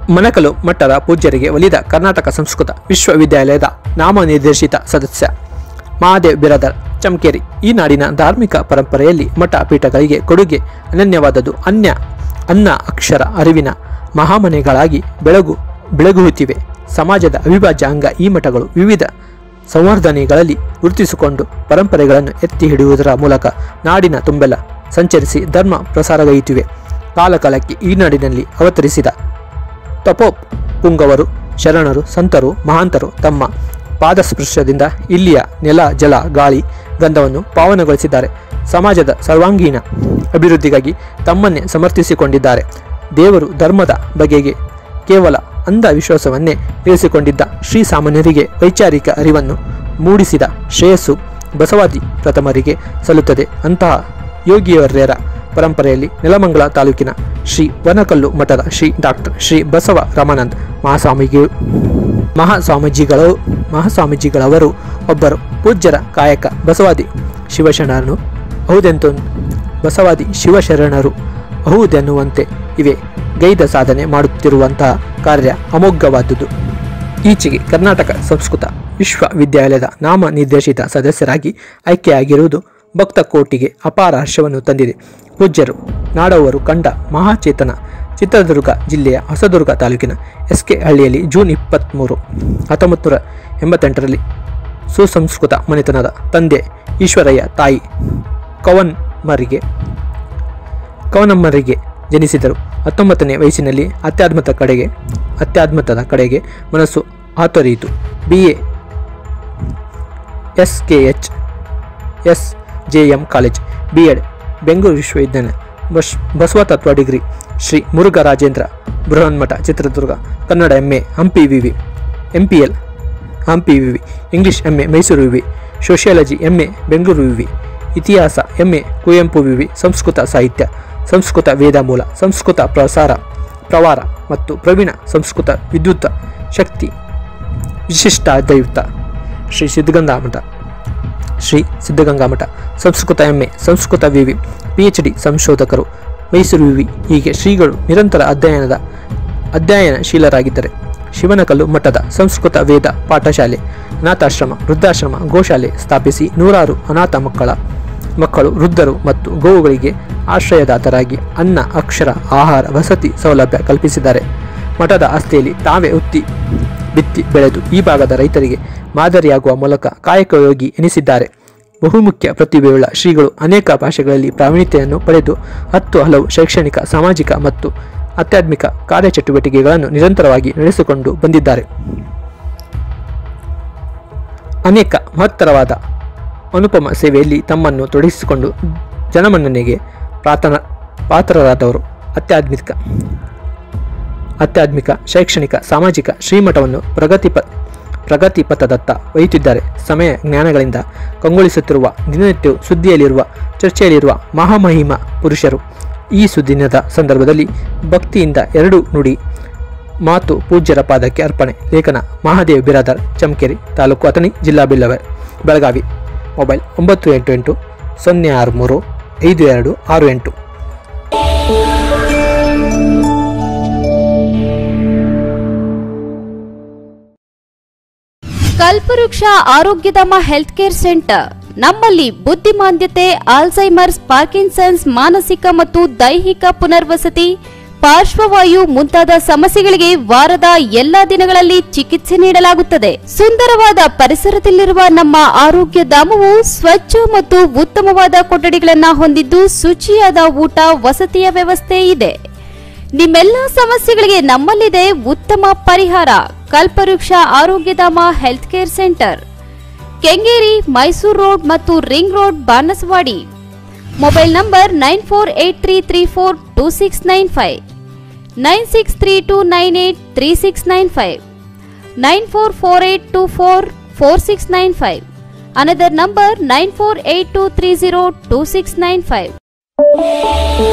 ಮನಕಲು ಮಟ್ಟದ ಪೂಜ್ಯರಿಗೆ ಒಲಿದ ಕರ್ನಾಟಕ ಸಂಸ್ಕೃತ ವಿಶ್ವವಿದ್ಯಾಲಯದ ನಾಮನಿರ್ದೇಶಿತ ಸದಸ್ಯ ಮಹಾದೇವ್ ಬಿರಾದರ್ ಚಮಕೇರಿ ಈ ನಾಡಿನ ಧಾರ್ಮಿಕ ಪರಂಪರೆಯಲ್ಲಿ ಮಠ ಪೀಠಗಳಿಗೆ ಕೊಡುಗೆ ಅನನ್ಯವಾದದ್ದು ಅನ್ಯ ಅನ್ನ ಅಕ್ಷರ ಅರಿವಿನ ಮಹಾಮನೆಗಳಾಗಿ ಬೆಳಗು ಬೆಳಗುತ್ತಿವೆ ಸಮಾಜದ ಅವಿಭಾಜ್ಯ ಅಂಗ ಈ ಮಠಗಳು ವಿವಿಧ ಸಂವರ್ಧನೆಗಳಲ್ಲಿ ಗುರುತಿಸಿಕೊಂಡು ಪರಂಪರೆಗಳನ್ನು ಎತ್ತಿ ಹಿಡಿಯುವುದರ ಮೂಲಕ ನಾಡಿನ ತುಂಬೆಲ್ಲ ಸಂಚರಿಸಿ ಧರ್ಮ ಪ್ರಸಾರಗೈಯುತ್ತಿವೆ ಕಾಲಕಾಲಕ್ಕೆ ಈ ನಾಡಿನಲ್ಲಿ ಅವತರಿಸಿದ ತಪೋಪ್ ಪುಂಗವರು ಶರಣರು ಸಂತರು ಮಹಾಂತರು ತಮ್ಮ ಪಾದಸ್ಪರ್ಶದಿಂದ ಇಲ್ಲಿಯ ನೆಲ ಜಲ ಗಾಳಿ ಗಂಧವನ್ನು ಪಾವನಗೊಳಿಸಿದ್ದಾರೆ ಸಮಾಜದ ಸರ್ವಾಂಗೀಣ ಅಭಿವೃದ್ಧಿಗಾಗಿ ತಮ್ಮನ್ನೇ ಸಮರ್ಥಿಸಿಕೊಂಡಿದ್ದಾರೆ ದೇವರು ಧರ್ಮದ ಬಗೆಗೆ ಕೇವಲ ಅಂಧ ವಿಶ್ವಾಸವನ್ನೇ ಇರಿಸಿಕೊಂಡಿದ್ದ ಶ್ರೀ ಸಾಮಾನ್ಯರಿಗೆ ವೈಚಾರಿಕ ಅರಿವನ್ನು ಮೂಡಿಸಿದ ಶ್ರೇಯಸ್ಸು ಬಸವಾದಿ ಪ್ರಥಮರಿಗೆ ಸಲ್ಲುತ್ತದೆ ಅಂತಹ ಯೋಗಿಯವರ್ಯರ ಪರಂಪರೆಯಲ್ಲಿ ನೆಲಮಂಗಲ ತಾಲೂಕಿನ ಶ್ರೀ ವನಕಲ್ಲು ಮಠದ ಶ್ರೀ ಡಾಕ್ಟರ್ ಶ್ರೀ ಬಸವ ರಮಾನಂದ್ ಮಹಾಸ್ವಾಮಿಗೆ ಮಹಾಸ್ವಾಮೀಜಿಗಳು ಮಹಾಸ್ವಾಮೀಜಿಗಳವರು ಒಬ್ಬರು ಪೂಜ್ಯರ ಕಾಯಕ ಬಸವಾದಿ ಶಿವಶರಣರು ಹೌದೆಂತು ಬಸವಾದಿ ಶಿವಶರಣರು ಹೌದೆನ್ನುವಂತೆ ಇವೆ ಗೈದ ಸಾಧನೆ ಮಾಡುತ್ತಿರುವಂತಹ ಕಾರ್ಯ ಅಮೋಘವಾದುದು ಈಚೆಗೆ ಕರ್ನಾಟಕ ಸಂಸ್ಕೃತ ವಿಶ್ವವಿದ್ಯಾಲಯದ ನಾಮ ನಿರ್ದೇಶಿತ ಸದಸ್ಯರಾಗಿ ಆಯ್ಕೆಯಾಗಿರುವುದು ಭಕ್ತ ಕೋಟಿಗೆ ಅಪಾರ ಹರ್ಷವನ್ನು ತಂದಿದೆ ಪೂಜ್ಯರು ನಾಡವರು ಕಂಡ ಮಹಾಚೇತನ ಚಿತ್ರದುರ್ಗ ಜಿಲ್ಲೆಯ ಹೊಸದುರ್ಗ ತಾಲೂಕಿನ ಎಸ್ ಕೆ ಹಳ್ಳಿಯಲ್ಲಿ ಜೂನ್ ಇಪ್ಪತ್ತ್ಮೂರು ಹತ್ತೊಂಬತ್ತು ನೂರ ಎಂಬತ್ತೆಂಟರಲ್ಲಿ ಸುಸಂಸ್ಕೃತ ಮನೆತನದ ತಂದೆ ಈಶ್ವರಯ್ಯ ತಾಯಿ ಕವನ್ಮರಿಗೆ ಕವನಮ್ಮರಿಗೆ ಜನಿಸಿದರು ಹತ್ತೊಂಬತ್ತನೇ ವಯಸ್ಸಿನಲ್ಲಿ ಅತ್ಯಾತ್ಮದ ಕಡೆಗೆ ಅತ್ಯಾತ್ಮತದ ಕಡೆಗೆ ಮನಸ್ಸು ಹಾತೊರೆಯಿತು B A S K H S J M college B Ed Bengaluru ವಿಶ್ವವಿದ್ಯಾಲಯ ಬಸ್ ಬಸವ ತತ್ವ degree Shri Murugharajendra Brihanmatha Chitradurga Kannada M A Hampi ವಿವಿ ಎಂ ಪಿ ಎಲ್ ಹಂಪಿ ವಿವಿ ಇಂಗ್ಲಿಷ್ ಎಂ ಎ ಮೈಸೂರು ವಿವಿ ಸೋಷಿಯಾಲಜಿ ಎಂ ಎ ಬೆಂಗಳೂರು ವಿವಿ ಇತಿಹಾಸ ಎಂ ಎ ಕುವೆಂಪು ವಿವಿ ಸಂಸ್ಕೃತ ಸಾಹಿತ್ಯ ಸಂಸ್ಕೃತ ವೇದಮೂಲ ಸಂಸ್ಕೃತ ಪ್ರಸಾರ ಪ್ರವಾರ ಮತ್ತು ಪ್ರವೀಣ ಸಂಸ್ಕೃತ ವಿದ್ಯುತ್ ಶಕ್ತಿ ವಿಶಿಷ್ಟಾದ್ವೈತ ಶ್ರೀ ಸಿದ್ಧಗಂಗಾ ಮಠ ಶ್ರೀ ಸಿದ್ಧಗಂಗಾ ಮಠ ಸಂಸ್ಕೃತ ಎಮ್ಮೆ ಸಂಸ್ಕೃತ ವಿವಿ ಪಿ ಎಚ್ ಡಿ ಸಂಶೋಧಕರು ಮೈಸೂರು ವಿವಿ ಹೀಗೆ ಶ್ರೀಗಳು ನಿರಂತರ ಅಧ್ಯಯನದ ಅಧ್ಯಯನಶೀಲರಾಗಿದ್ದರೆ ಶಿವನಕಲ್ಲು ಮಠದ ಸಂಸ್ಕೃತ ವೇದ ಪಾಠಶಾಲೆ ಅನಾಥಾಶ್ರಮ ವೃದ್ಧಾಶ್ರಮ ಗೋಶಾಲೆ ಸ್ಥಾಪಿಸಿ ನೂರಾರು ಅನಾಥ ಮಕ್ಕಳ ಮಕ್ಕಳು ವೃದ್ಧರು ಮತ್ತು ಗೋವುಗಳಿಗೆ ಆಶ್ರಯದಾತರಾಗಿ ಅನ್ನ ಅಕ್ಷರ ಆಹಾರ ವಸತಿ ಸೌಲಭ್ಯ ಕಲ್ಪಿಸಿದ್ದಾರೆ ಮಠದ ಆಸ್ತಿಯಲ್ಲಿ ತಾವೇ ಉತ್ತಿ ಬಿತ್ತಿ ಬೆಳೆದು ಈ ಭಾಗದ ರೈತರಿಗೆ ಮಾದರಿಯಾಗುವ ಮೂಲಕ ಕಾಯಕಯೋಗಿ ಎನಿಸಿದ್ದಾರೆ ಬಹುಮುಖ್ಯ ಪ್ರತಿಭೆಯುಳ್ಳ ಶ್ರೀಗಳು ಅನೇಕ ಭಾಷೆಗಳಲ್ಲಿ ಪ್ರಾವೀಣ್ಯತೆಯನ್ನು ಪಡೆದು ಹತ್ತು ಹಲವು ಶೈಕ್ಷಣಿಕ ಸಾಮಾಜಿಕ ಮತ್ತು ಆಧ್ಯಾತ್ಮಿಕ ಕಾರ್ಯಚಟುವಟಿಕೆಗಳನ್ನು ನಿರಂತರವಾಗಿ ನಡೆಸಿಕೊಂಡು ಬಂದಿದ್ದಾರೆ ಅನೇಕ ಮಹತ್ತರವಾದ ಅನುಪಮ ಸೇವೆಯಲ್ಲಿ ತಮ್ಮನ್ನು ತೊಡಗಿಸಿಕೊಂಡು ಜನಮನ್ನಣೆಗೆ ಪ್ರಾರ್ಥನ ಪಾತ್ರರಾದವರು ಅತ್ಯಾಧ್ಮಿಕ ಆಧ್ಯಾತ್ಮಿಕ ಶೈಕ್ಷಣಿಕ ಸಾಮಾಜಿಕ ಶ್ರೀಮಠವನ್ನು ಪ್ರಗತಿಪ ಪ್ರಗತಿ ಪಥದತ್ತ ಒಯ್ಯುತ್ತಿದ್ದಾರೆ ಸಮಯ ಜ್ಞಾನಗಳಿಂದ ಕಂಗೊಳಿಸುತ್ತಿರುವ ದಿನನಿತ್ಯವೂ ಸುದ್ದಿಯಲ್ಲಿರುವ ಚರ್ಚೆಯಲ್ಲಿರುವ ಮಹಾಮಹಿಮ ಪುರುಷರು ಈ ಸುದಿನದ ಸಂದರ್ಭದಲ್ಲಿ ಭಕ್ತಿಯಿಂದ ಎರಡು ನುಡಿ ಮಾತು ಪೂಜ್ಯರ ಪಾದಕ್ಕೆ ಅರ್ಪಣೆ ಲೇಖನ ಮಹಾದೇವ್ ಬಿರಾದರ್ ಚಮಕೇರಿ ತಾಲೂಕು ಅಥಣಿ ಜಿಲ್ಲಾ ಬಿಲ್ಲವರ್ ಬೆಳಗಾವಿ ಮೊಬೈಲ್ ಒಂಬತ್ತು ಎಂಟು ಎಂಟು ಸೊನ್ನೆ ಆರು ಮೂರು ಐದು ಎರಡು ಆರು ಎಂಟು ಕಲ್ಪವೃಕ್ಷ ಆರೋಗ್ಯಧಾಮ ಹೆಲ್ತ್ ಕೇರ್ ಸೆಂಟರ್ ನಮ್ಮಲ್ಲಿ ಬುದ್ಧಿಮಾಂದ್ಯತೆ ಆಲ್ಝೈಮರ್ಸ್ ಪಾರ್ಕಿನ್ಸನ್ಸ್ ಮಾನಸಿಕ ಮತ್ತು ದೈಹಿಕ ಪುನರ್ವಸತಿ ಪಾರ್ಶ್ವವಾಯು ಮುಂತಾದ ಸಮಸ್ಯೆಗಳಿಗೆ ವಾರದ ಎಲ್ಲಾ ದಿನಗಳಲ್ಲಿ ಚಿಕಿತ್ಸೆ ನೀಡಲಾಗುತ್ತದೆ ಸುಂದರವಾದ ಪರಿಸರದಲ್ಲಿರುವ ನಮ್ಮ ಆರೋಗ್ಯ ಧಾಮವು ಸ್ವಚ್ಛ ಮತ್ತು ಉತ್ತಮವಾದ ಕೊಠಡಿಗಳನ್ನ ಹೊಂದಿದ್ದು ಶುಚಿಯಾದ ಊಟ ವಸತಿಯ ವ್ಯವಸ್ಥೆ ಇದೆ ನಿಮ್ಮೆಲ್ಲ ಸಮಸ್ಯೆಗಳಿಗೆ ನಮ್ಮಲ್ಲಿದೆ ಉತ್ತಮ ಪರಿಹಾರ Kalpavriksha Arogyadhama health care centre Kengeri Mysuru road ಮತ್ತು ring road Banaswadi mobile number nine four eight three three four two six nine five nine six three two nine eight three six nine five nine four four eight two four four six nine five another number nine four eight two three zero two six nine five